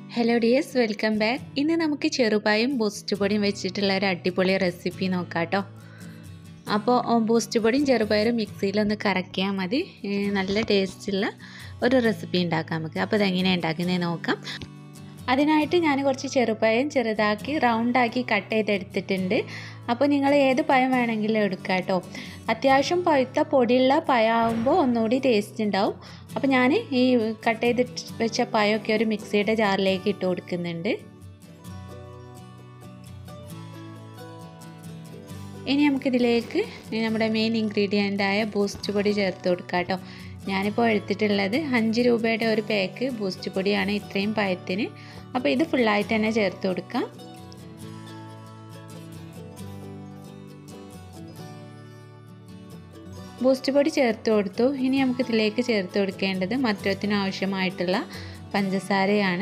hello dears welcome back ഇന്ന് നമുക്ക് ചെറുപായും boost പൊടിയും വെച്ചിട്ടുള്ള ഒരു അടിപൊളി റെസിപ്പി നോക്കാം കേട്ടോ അപ്പോൾ ബൂസ്റ്റ് പൊടിയും ചെറുപയറും മിക്സിയിലൊന്ന് കറക്കിയാൽ മതി ഏ, നല്ല ടേസ്റ്റുള്ള ഒരു റെസിപ്പി ഉണ്ടാക്കാം നമുക്ക് അപ്പോൾ ഇതെങ്ങനെയാണ് ഉണ്ടാക്കുന്നത് നോക്കാം അതിനായിട്ട് ഞാൻ കുറച്ച് ചെറുപഴം ചെറുതാക്കി റൗണ്ടാക്കി കട്ട് ചെയ്തെടുത്തിട്ടുണ്ട് അപ്പോൾ നിങ്ങൾ ഏത് പഴം വേണമെങ്കിലും എടുക്കാം കേട്ടോ അത്യാവശ്യം പഴുത്ത പൊടിയുള്ള പഴമാകുമ്പോൾ ഒന്നുകൂടി ടേസ്റ്റ് ഉണ്ടാവും അപ്പോൾ ഞാൻ ഈ കട്ട് ചെയ്ത് വെച്ച പഴമൊക്കെ ഒരു മിക്സിയുടെ ജാറിലേക്ക് ഇട്ട് കൊടുക്കുന്നുണ്ട് ഇനി നമുക്കിതിലേക്ക് നമ്മുടെ മെയിൻ ഇൻഗ്രീഡിയൻ്റ് ആയ ബൂസ്റ്റ് പൊടി ചേർത്ത് കൊടുക്കാം കേട്ടോ ഞാനിപ്പോൾ എടുത്തിട്ടുള്ളത് അഞ്ച് രൂപയുടെ ഒരു പാക്ക് ബൂസ്റ്റ് പൊടിയാണ് ഇത്രയും പഴത്തിന് അപ്പോൾ ഇത് ഫുള്ളായിട്ട് തന്നെ ചേർത്ത് കൊടുക്കാം ബൂസ്റ്റ് പൊടി ചേർത്ത് കൊടുത്തു ഇനി നമുക്ക് ഇതിലേക്ക് ചേർത്ത് കൊടുക്കേണ്ടത് മധുരത്തിന് ആവശ്യമായിട്ടുള്ള പഞ്ചസാരയാണ്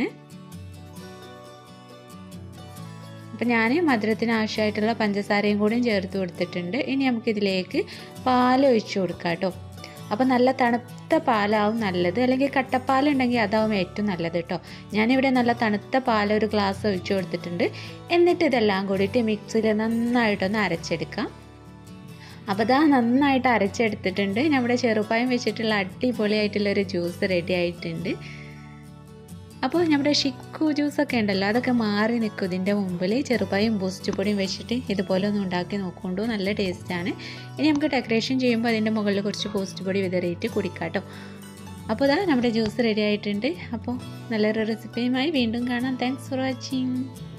അപ്പം ഞാൻ മധുരത്തിന് ആവശ്യമായിട്ടുള്ള പഞ്ചസാരയും കൂടിയും ചേർത്ത് കൊടുത്തിട്ടുണ്ട് ഇനി നമുക്കിതിലേക്ക് പാൽ ഒഴിച്ച് കൊടുക്കാം കേട്ടോ അപ്പോൾ നല്ല തണുത്ത പാലാവും നല്ലത് അല്ലെങ്കിൽ കട്ടപ്പാലുണ്ടെങ്കിൽ അതാവും ഏറ്റവും നല്ലത് കേട്ടോ ഞാനിവിടെ നല്ല തണുത്ത പാൽ ഒരു ഗ്ലാസ് ഒഴിച്ച് കൊടുത്തിട്ടുണ്ട് എന്നിട്ട് ഇതെല്ലാം കൂടിയിട്ട് മിക്സിയിൽ നന്നായിട്ടൊന്ന് അരച്ചെടുക്കാം അപ്പോൾ ഇതാ നന്നായിട്ട് അരച്ചെടുത്തിട്ടുണ്ട് നമ്മുടെ ചെറുപ്പായം വെച്ചിട്ടുള്ള അടിപൊളിയായിട്ടുള്ളൊരു ജ്യൂസ് റെഡി ആയിട്ടുണ്ട് അപ്പോൾ നമ്മുടെ ഷിക്കു ജ്യൂസൊക്കെ ഉണ്ടല്ലോ അതൊക്കെ മാറി നിൽക്കും ഇതിൻ്റെ മുമ്പിൽ ചെറുപ്പായും ബൂസ്റ്റ് പൊടിയും വെച്ചിട്ട് ഇതുപോലെ ഒന്ന് ഉണ്ടാക്കി നോക്കൊണ്ടു നല്ല ടേസ്റ്റാണ് ഇനി നമുക്ക് ഡെക്കറേഷൻ ചെയ്യുമ്പോൾ അതിൻ്റെ മുകളിൽ കുറച്ച് ബൂസ്റ്റ് പൊടി വിതറിയിട്ട് കുടിക്കാട്ടോ അപ്പോൾ ഇതാ നമ്മുടെ ജ്യൂസ് റെഡി ആയിട്ടുണ്ട് അപ്പോൾ നല്ലൊരു റെസിപ്പിയുമായി വീണ്ടും കാണാം താങ്ക്സ് ഫോർ വാച്ചിങ്